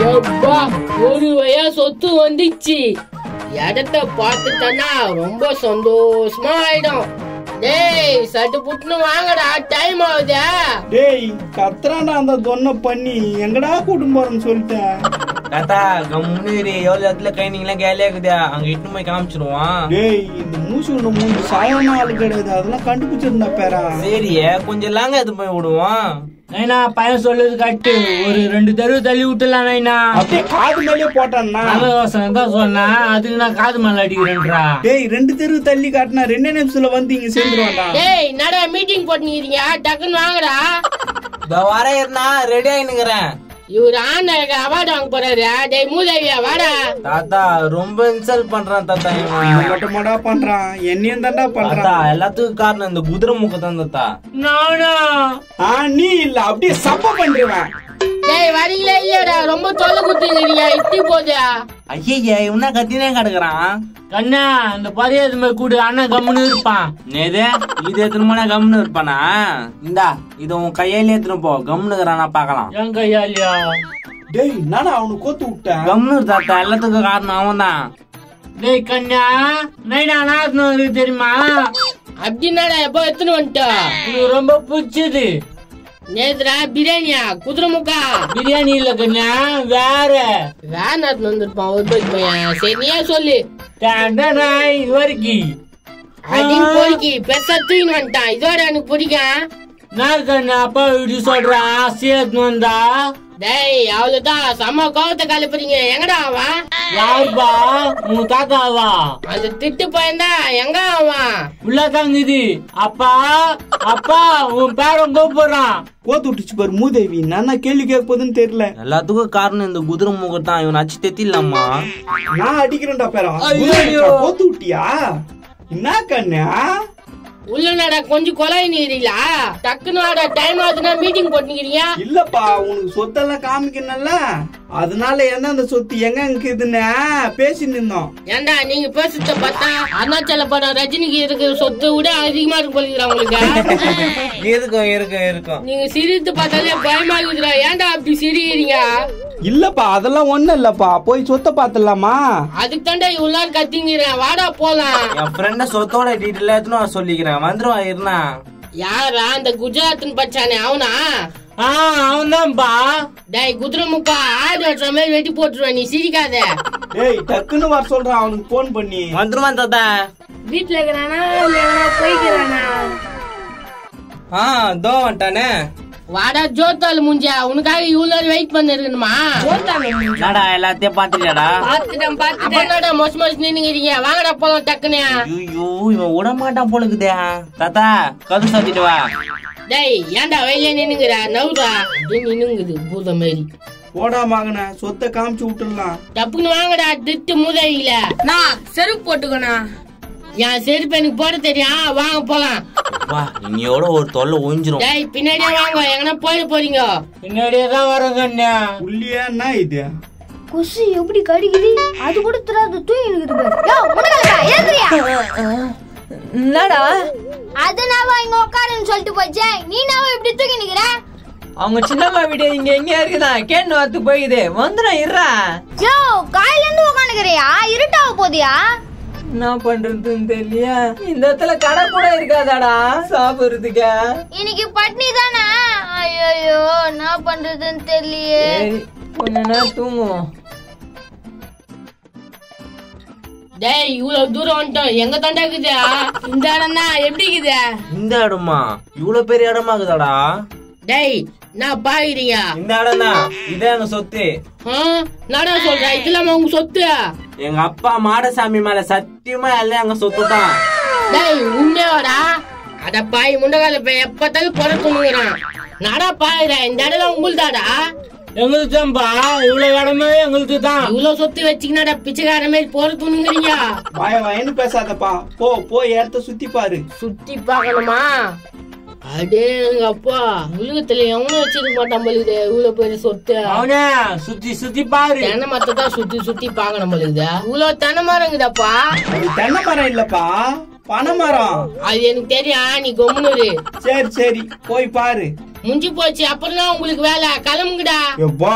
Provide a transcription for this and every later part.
எப்பா ஒரு வயா சொத்து வந்துச்சு இடத்த பார்த்துட்டனா ரொம்ப சந்தோஷமா ஆயிடும் டேய் சட்டு புட்டுன்னு வாங்கடா டைம் ஆகுதா டேய் கத்துறான்டா அந்த தொன்னை பண்ணி எங்கடா கூட்டும் போறேன்னு சொல்லிட்டேன் தாத்தா கம்முன்னு இரு. எவ்வளவு இடத்துல கைனிங்கெல்லாம் கேலியா இருக்குதா அங்க இட்டு போய் காமிச்சிருவான் டேய் இந்த மூச்சு ஒண்ணு மூணு சாயமான ஆளு கிடையாது அதெல்லாம் கண்டுபிடிச்சிருந்தா பேரா சரி கொஞ்சம் லாங்க எடுத்து போய் விடுவான் நைனா பையன் சொல்லுது கட்டு ஒரு ரெண்டு தெருவு தள்ளி விட்டுலாம் நைனா அப்படியே காது மேலே போட்டான்னா நல்லவாசன் தான் சொன்னேன் அதுக்கு நான் காது மேல அடிக்கிறேன்றா டேய் ரெண்டு தெரு தள்ளி காட்டினா ரெண்டே நிமிஷத்துல வந்து இங்க சேர்ந்துருவான்டா டேய் என்னடா மீட்டிங் போட்டுக்கிறீங்க டக்குன்னு வாங்கடா இந்த வர இருந்தா ரெடி ஆயினுங்கிறேன் இவர் ஆண்டருக்கு அவார்டு வாங்க போறாரு டேய் மூதேவியா வாடா தாத்தா ரொம்ப இன்சல்ட் பண்றான் தாத்தா இவன் இவன் மட்டும் மாடா பண்றான் என்னையும் தான்டா தாத்தா பண்றான் எல்லாத்துக்கும் காரணம் இந்த குதிரை முக்க தான் தாத்தா நானா ஆ நீ இல்ல அப்படியே சப்ப பண்றவன் டேய் வரீங்களா இல்லையாடா ரொம்ப தொல்லை குத்துக்கிறீங்க இட்டி போதா ஐயா இவனா கத்தினே கிடக்குறான் கண்ணா இந்த பரியாத மாதிரி கூடு அண்ணன் கம்முன்னு இருப்பான் நேது இது எத்தனை மணி கம்னு இருப்பானா இந்தா இது உன் கையில எடுத்துன்னு போ கம்னுக்குறானா பாக்கலாம் என் கையாலியா டேய் நானா அவனுக்கு கோத்து விட்டேன் கம்னு இரு தாத்தா எல்லாத்துக்கும் காரணம் அவன் தான் டேய் கண்ணா நைனா நான் வந்து தெரியுமா அப்படின்னாடா எப்போ எத்தனை வந்துட்டா எனக்கு ரொம்ப பிடிச்சது நேத்ரா பிரியாணியா குதிரை முக்கா பிரியாணி இல்ல கண்ணா வேற வேணாத்து வந்திருப்பான் ஒரு போய் பையன் சரி நீயே சொல்லு டேண்டனாய் வரைக்கும் அப்படின்னு பொறுக்கி பெருசா தூக்கின்னு வந்துட்டான் இதோட எனக்கு பிடிக்கும் நான் கண்ணா அப்பா இப்படி சொல்றான் ஆசையாத்து வந்தா டேய் அவ்வளவுதான் செம்ம கோவத்தை கலப்புறீங்க எங்கடா அவன் யாருப்பா உங்க தாத்தாவா அந்த திட்டு பையன்தான் எங்க அவன் உள்ள தாங்குது அப்பா அப்பா உன் பேரன் கூப்பிடுறான் கோத்து விட்டுச்சு பாரு மூதேவி நானா கேள்வி கேட்க போதுன்னு தெரியல எல்லாத்துக்கும் காரணம் இந்த குதிரை முகம் தான் இவன் அச்சு தெத்திடலாமா நான் அடிக்கிறேன்டா பேரா ஐயையோ. கோத்து விட்டியா என்ன கண்ணா உள்ள நட கொஞ்சம் கொலை நீரீங்களா டக்குன்னு வாடா டைம் ஆகுதுன்னா மீட்டிங் போட்டுக்கிறீங்க இல்லப்பா உனக்கு சொத்தெல்லாம் காமிக்கணும்ல அதனால என்ன அந்த சொத்து எங்க இருக்குதுன்னு பேசி நின்னோம் ஏண்டா நீங்க பேசுறத பார்த்தா அருணாச்சல படம் ரஜினிக்கு இருக்கிற சொத்து விட அதிகமா இருக்கு போலிக்கிறா உங்களுக்கு இருக்கும் இருக்கும் இருக்கும் நீங்க சிரித்து பார்த்தாலே பயமா இருக்குதுடா ஏன்டா அப்படி சிரிக்கிறீங்க இல்லப்பா அதெல்லாம் ஒண்ணும் இல்லப்பா போய் சொத்தை பாத்துடலாமா அதுக்கு தாண்டா இவ்வளவு நேரம் கத்திங்கிறேன் வாடா போலாம் என் ஃப்ரெண்ட சொத்தோட டீட்டெயில் எடுத்துன்னு வர சொல்லிக்கிறேன் வந்துருவான் இருந்தா யாரா அந்த குஜராத்னு பச்சானே அவனா ஆ அவன்தான்ப்பா டேய் குதிரை முக்கா ஆடு வெட்டுற மாதிரி வெட்டி போட்டுருவேன் நீ சிரிக்காத டேய் டக்குன்னு வர சொல்றான் அவனுக்கு போன் பண்ணி வந்துருவான் தாத்தா வீட்டுல இருக்கிறானா இல்ல போய்க்கிறானா ஆ தோ வந்துட்டானே வாடா ஜோத்தால் முஞ்சா உனக்காக இவ்வளவு நேரம் வெயிட் பண்ணிருக்கணுமா என்னடா எல்லாத்தையும் பாத்துட்டியாடா பாத்துட்டேன் பாத்துட்டேன் மொச மொச நின்னுங்கிறீங்க வாங்கடா போலாம் டக்குனு ஐயோ இவன் விட மாட்டான் போல இருக்குதே தாத்தா கது சாத்திட்டு வா டேய் ஏன்டா வெளியே நின்னுங்கிற நவுடா அப்படின்னு நின்னுங்குது பூத மாதிரி போடா மகன சொத்தை காமிச்சு விட்டுடலாம் டப்புன்னு வாங்கடா திட்டு மூதையில நான் செருப்பு போட்டுக்கணா என் செருப்பு எனக்கு போட தெரியும் வாங்க போலாம் வா இன்னையோட ஒரு தொல்லை ஒஞ்சிரும் டேய் பின்னாடியே வாங்க எங்கன்னா போயிட போறீங்க பின்னாடியே தான் வரும் கண்ணா உள்ளியா என்ன இது கொசு எப்படி கடிக்குது அது கூட தெரியாது தூங்கி இருக்குது பாரு யோ முடக்கலடா ஏந்திரியா என்னடா அது நான் இங்க உட்காருன்னு சொல்லிட்டு போச்சே நீ நான் இப்படி தூங்கி நிக்கிற அவங்க சின்னம்மா வீடு இங்க எங்கேயா இருக்குதா கேன்னு வரத்து போயிது வந்துடும் இருறா யோ காலையில இருந்து உட்காந்துக்கிறியா இருட்டாவ போதியா என்ன பண்றதுன்னு தெரியலையா இந்த இடத்துல கடை கூட இருக்காதாடா சாப்பிடுறதுக்கு இன்னைக்கு பட்னி தானே ஐயோ என்ன பண்றதுன்னு தெரியலையே சரி கொஞ்ச நேரம் தூங்குவோம் டேய் இவ்வளவு தூரம் வந்துட்டோம் எங்க தாண்டா இருக்குது இந்த இடம் தான் எப்படி இருக்குது இந்த இடமா இவ்வளவு பெரிய இடமா இருக்குதாடா டேய் நான் பாக்குறீங்க இந்த இடம் தான் இதே எங்க சொத்து நடா சொல்ற இதெல்லாம் உங்க சொத்து எங்க அப்பா மாடசாமி மேல சத்தியமா எல்லாம் எங்க சொத்து தான் டேய் உண்மையாடா அட பாய் முண்டகால போய் எப்பத்தாலும் பிறக்கணுங்கிறான் நடா பாயுற இந்த இடம் உங்களுதாடா எங்களுக்கு தான்ப்பா இவ்வளவு இடமே எங்களுக்கு தான் இவ்வளவு சொத்து வச்சுக்கினாடா பிச்சைக்கார மாதிரி போறதுங்கிறீங்க வாய வாயன்னு பேசாதப்பா போ போய் இடத்த சுத்தி பாரு சுத்தி பார்க்கணுமா அடே எங்க அப்பா உலகத்துல எவனும் வச்சிருக்க மாட்டான் போலுக்குது இவ்வளவு பெரிய சொத்து அவனே சுத்தி சுத்தி பாரு தென்னை மரத்தை தான் சுத்தி சுத்தி பார்க்கணும் போலுக்குது இவ்வளவு தென்னை மரங்குதாப்பா அது தென்னை மரம் இல்லப்பா பனை மரம் அது எனக்கு தெரியும் நீ கொம்முனு சரி சரி போய் பாரு முடிஞ்சு போச்சு அப்புறம் தான் உங்களுக்கு வேலை கிளம்புங்கடா எப்பா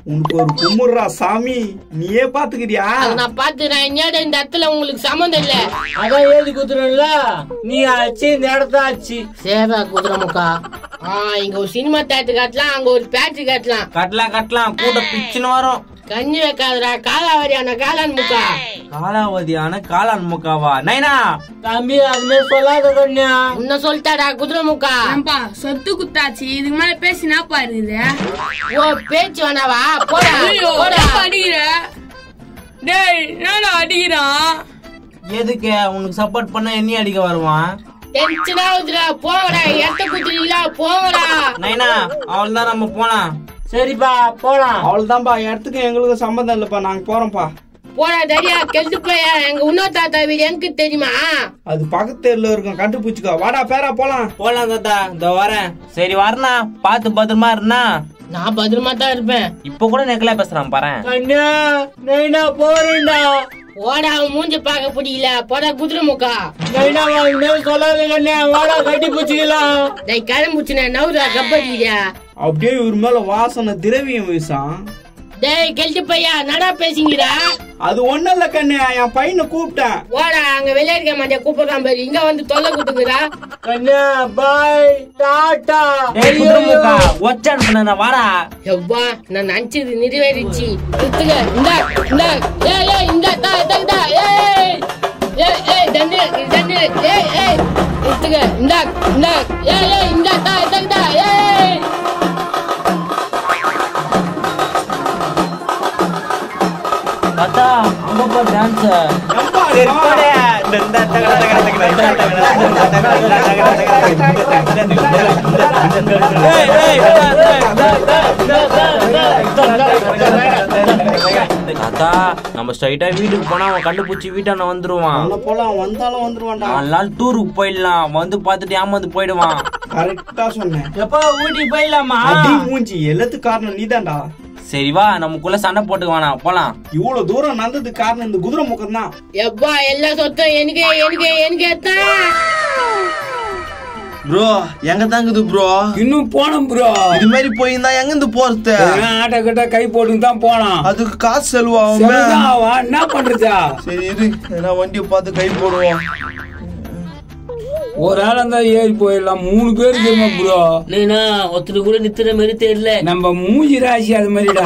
உனக்கு ஒரு குமுறா சாமி நீயே பாத்துக்கிறியா அதை நான் பாத்துக்கிறேன் என்னடா இந்த இடத்துல உங்களுக்கு சம்மந்தம் இல்ல அதான் எழுதி குத்துறல நீ ஆச்சு இந்த இடத்த ஆச்சு சேவா குதிரை முக்கா ஆ இங்க ஒரு சினிமா தேட்டர் காட்டலாம் அங்க ஒரு பேட்டரி காட்டலாம் கட்டலாம் கட்டலாம் கூட பிச்சுன்னு வரும் கஞ்சி வைக்காதடா காலாவரியான காளான் முக்கா காலாவதியான காளான் முக்காவா நைனா தம்பி அதுமே சொல்லாத கண்ணியா உன்ன சொல்லிட்டாடா குதிரை முக்கா ஏன்பா சொத்து குத்தாச்சு இதுக்கு மேல பேசினா பாருது ஓ பேச்சு வேணாவா போடா போடா அடிக்கிற டேய் என்னடா அடிக்கிறான் எதுக்கு உனக்கு சப்போர்ட் பண்ண என்ன அடிக்க வருவான் டென்ஷன் ஆகுதுடா போங்கடா எத்த குத்துறீங்களா போங்கடா நைனா அவள் தான் நம்ம போலாம் சரிப்பா போலாம் அவ்வளவுதான்ப்பா இடத்துக்கு எங்களுக்கு சம்மந்தம் இல்லப்பா நாங்க போறோம்ப்பா போடா தடியா கெட்டு போயா எங்க இன்னொரு தாத்தா வீடு எனக்கு தெரியுமா அது பக்கத்து தெருல இருக்கும் கண்டுபிடிச்சுக்கோ வாடா பேரா போலாம் போலாம் தாத்தா இந்த வரேன் சரி வரணா பார்த்து பத்திரமா இருந்தா நான் பத்திரமா தான் இருப்பேன் இப்ப கூட நெக்கலா பேசுறான் பாரு கண்ணியா நைனா போறேன்டா போடா அவன் மூஞ்சி பார்க்க பிடிக்கல போடா குதிரை முக்கா நைனா அதுமே சொல்லாத கண்ணியா வாடா கட்டி பூச்சிக்கலாம் டேய் கிளம்புச்சுனே நவுரா கப்படிக்கிறியா அப்படியே இவர் மேல வாசனை திரவியம் வீசான் டேய் கெட்டு பையா நடா பேசிங்கடா அது ஒண்ணும் இல்ல கண்ணு என் பையனை கூப்பிட்டேன் போடா அங்க விளையாடிக்க மாட்டேன் கூப்பிடுறான் பாரு இங்க வந்து தொல்லை கொடுத்துக்கிறா கண்ணியா பாய் டாடா டேய் குதிரை மூக்கா ஒச்சான் பண்ண வாடா எவ்வா நான் நினைச்சது நிறைவேறிச்சு குத்துங்க இந்தா இந்தா ஏய் ஏய் இந்த தா தா ஏய் ஏய் ஏய் தண்ணி தண்ணி ஏய் ஏய் குத்துங்க இந்தா இந்தா ஏய் ஏய் இந்த தா தா ஏய் தாத்தா அங்க போ டான்ஸ் எப்பா சரி இது? போடே டண்டா தகட தகட தகட தகட தகட ஏய் ஏய் தாத்தா நம்ம ஸ்ட்ரைட்டா வீட்டுக்கு போனா அவன் கண்டுபிடிச்சி வீட்டான வந்துருவான் அவனை போல அவன் வந்தாலும் வந்துருவான்டா நாலு நாள் டூருக்கு போயிடலாம் வந்து பார்த்துட்டு ஏமாந்து போயிடுவான் கரெக்டா சொன்னேன் எப்பா ஊட்டி போயிடலாமா அடி மூஞ்சி எல்லாத்துக்கும் காரணம் நீதான்டா சரி வா நமக்குள்ள சண்டை போட்டுக்க வேணாம் போலாம் இவ்வளவு தூரம் நடந்ததுக்கு காரணம் இந்த குதிரை முகம் தான் எவ்வா எல்லா சொத்தும் எனக்கு எனக்கு எனக்கு தான் ப்ரோ எங்க தாங்குது ப்ரோ இன்னும் போனோம் ப்ரோ இது மாதிரி போயிருந்தா எங்க இருந்து போறது ஆட்ட கிட்ட கை போட்டு தான் போனோம் அதுக்கு காசு செலவாகும் சரிதான் ஆவா, என்ன பண்றதா சரி இரு ஏன்னா வண்டியை பார்த்து கை போடுவோம் ஒரு ஆள் இருந்தா ஏறி போயிடலாம் மூணு பேர் தெரியுமா ப்ரோ நீனா ஒருத்தர் கூட நித்துற மாதிரி தெரியல நம்ம மூஞ்சி ராசி அது மாதிரிடா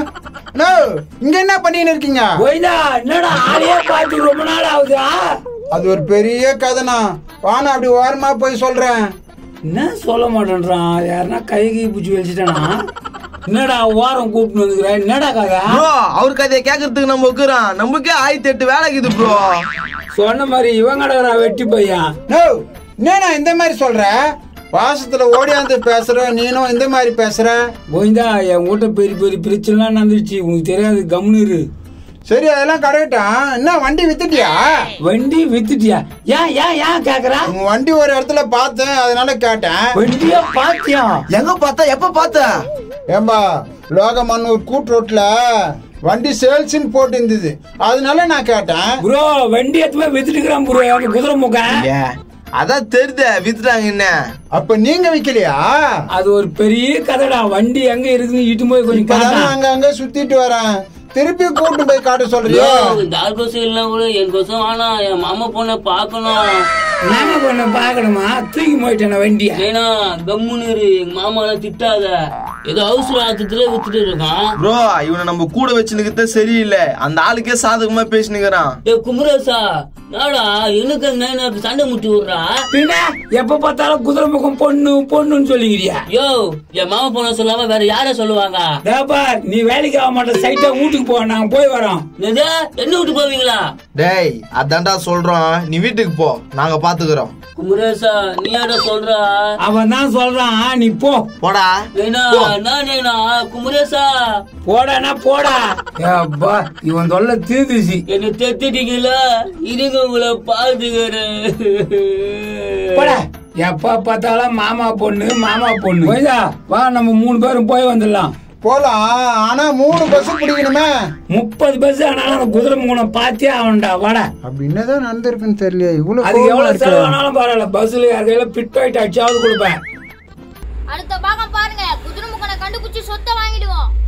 இங்க என்ன பண்ணின்னு இருக்கீங்க போய்தா என்னடா ஆளையே பார்த்து ரொம்ப நாள் ஆகுதா அது ஒரு பெரிய கதைனா வானா அப்படி ஓரமா போய் சொல்றேன் என்ன சொல்ல மாட்டேன்றான் யாருன்னா கை கை பிடிச்சி வச்சுட்டானா என்னடா ஓரம் கூப்பிட்டு வந்துக்கிற என்னடா கதை ப்ரோ அவர் கதையை கேட்கறதுக்கு நம்ம உட்கிறோம் நமக்கே ஆயிரத்தி எட்டு வேலைக்குது ப்ரோ சொன்ன மாதிரி இவன் கடக்குறா வெட்டி பையன் நோ என்னண்ணா இந்த மாதிரி சொல்ற பாசத்துல ஓடியாந்து பேசுற நீனும் இந்த மாதிரி பேசுற கோவிந்தா என் வீட்டை பெரிய பெரிய பிரச்சனைலாம் நடந்துருச்சு உனக்கு தெரியாது கம்னு இரு சரி அதெல்லாம் கரெக்டா என்ன வண்டி வித்துட்டியா வண்டி வித்துட்டியா ஏன் ஏன் ஏன் கேக்குறா உங்க வண்டி ஒரு இடத்துல பார்த்தேன் அதனால கேட்டேன் வண்டிய பாத்தியா எங்க பார்த்தா எப்ப பார்த்த ஏம்பா லோகமன்னூர் கூட்டு ரோட்ல வண்டி சேல்ஸ்ன்னு போட்டு இருந்தது அதனால நான் கேட்டேன் ப்ரோ வண்டி எத்துமே வித்துட்டுக்கிறான் ப்ரோ அந்த குதிரை முகம் ஏ அதான் தெரியுத வித்துட்டாங்க என்ன அப்ப நீங்க விக்கலையா அது ஒரு பெரிய கதைடா வண்டி எங்க இருக்குன்னு இட்டு போய் கொஞ்சம் இப்பதானே காட்டா அங்க அங்க சுத்திட்டு வரேன் திருப்பி கூட்டு போய் காட்ட சொல்றியா யார் கோசம் இல்ல கூட என் கோசம் வேணாம் என் மாமா பொண்ணை பார்க்கணும் நாம பண்ண பாக்கணுமா தூக்கி போயிட்டேன் வண்டிய ஏன்னா கம்முன்னு இரு எங்க மாமா எல்லாம் திட்டாத ஏதோ அவசர ஆத்தத்துல வித்துட்டு இருக்கான் ப்ரோ இவனை நம்ம கூட வச்சுனுக்கிறதே சரியில்லை அந்த ஆளுக்கே சாதகமா பேசினுக்கிறான் ஏ குமரேசா நாடா எனக்கு நைனாக்கு சண்டை முட்டி விடுறா பின்ன எப்ப பார்த்தாலும் குதிரை முகம் பொண்ணு பொண்ணுன்னு சொல்லிக்கிறியா யோ என் மாமா பொண்ணை சொல்லாம வேற யார சொல்லுவாங்க டேபார் நீ வேலைக்கு ஆக மாட்ட சைட்டா வீட்டுக்கு போ நாங்க போய் வரோம் என்னது? என்ன விட்டு போவீங்களா டேய் அதான்டா சொல்றோம் நீ வீட்டுக்கு போ நாங்க பாத்துக்கிறோம் குமரேசா நீ யார சொல்றா அவன் தான் சொல்றான் நீ போ போடா நைனா நான் நைனா குமரேசா போடானா போடா அப்பா இவன் தொல்லை தீர்ந்துச்சு என்ன தெத்திட்டீங்களா இருங்க உங்களை பாத்துக்கிறேன் போடா எப்ப பார்த்தாலும் மாமா பொண்ணு மாமா பொண்ணு போய்தா வா நம்ம மூணு பேரும் போய் வந்துடலாம் போலாம் ஆனா மூணு பஸ் பிடிக்கணுமே முப்பது பஸ் ஆனாலும் அந்த குதிரை மூணம் பாத்தியே அவன்டா வாடா அப்படி என்னதான் நடந்திருக்குன்னு தெரியல இவ்வளவு அதுக்கு கோவமா எவ்வளவு இருக்கு. செலவானாலும் பரவாயில்ல பஸ்ல யார் கையில பிட் பாயிண்ட் அடிச்சாவது கொடுப்பேன் அடுத்த பாகம் பாருங்க குதிரை முகனை கண்டுபிடிச்சு சொத்தை வாங்கிடுவோம்